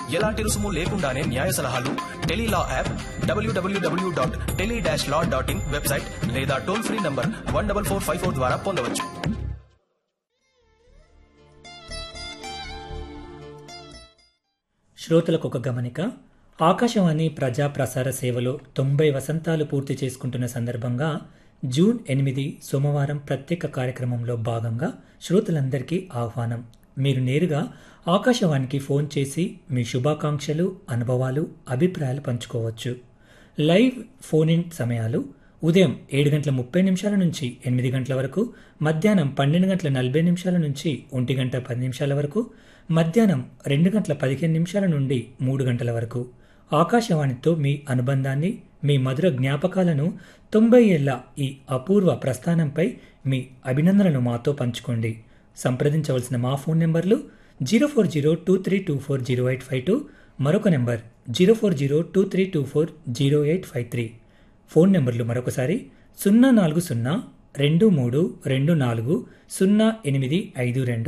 ఎలాంటి రుసుము లేకుండానే న్యాయ సలహాలు Tele Law app W W W dot tele dash law dot in website లేదా toll free number one double four five four ద్వారా పొందవచ్చు శ్రోతలకు ఒక గమనిక ఆకాశవాణి ప్రజా ప్రసార సేవలో తొంభై వసంతాలు పూర్తి చేసుకుంటున్న సందర్భంగా జూన్ ఎనిమిది సోమవారం ప్రత్యేక కార్యక్రమంలో భాగంగా శ్రోతలందరికీ ఆహ్వానం మీరు నేరుగా ఆకాశవాణికి ఫోన్ చేసి మీ శుభాకాంక్షలు అనుభవాలు అభిప్రాయాలు పంచుకోవచ్చు లైవ్ ఫోన్ ఇన్ సమయాలు ఉదయం ఏడు గంటల ముప్పై నిమిషాల నుంచి ఎనిమిది గంటల వరకు మధ్యాహ్నం పన్నెండు గంటల నలభై నిమిషాల నుంచి ఒంటి గంట పది నిమిషాల వరకు మధ్యాహ్నం రెండు గంటల పదిహేను నిమిషాల నుండి మూడు గంటల వరకు ఆకాశవాణితో మీ అనుబంధాన్ని మీ మధుర జ్ఞాపకాలను తొంభై ఏళ్ల ఈ అపూర్వ ప్రస్థానంపై మీ అభినందనలు మాతో పంచుకోండి సంప్రదించవలసిన మా ఫోన్ నెంబర్లు zero four zero two three two four zero eight five two మరొక number zero four zero two three two four zero eight five three phone నెంబర్లు మరొకసారి సున్నా నాలుగు సున్నా రెండు మూడు రెండు నాలుగు సున్నా ఎనిమిది ఐదు రెండు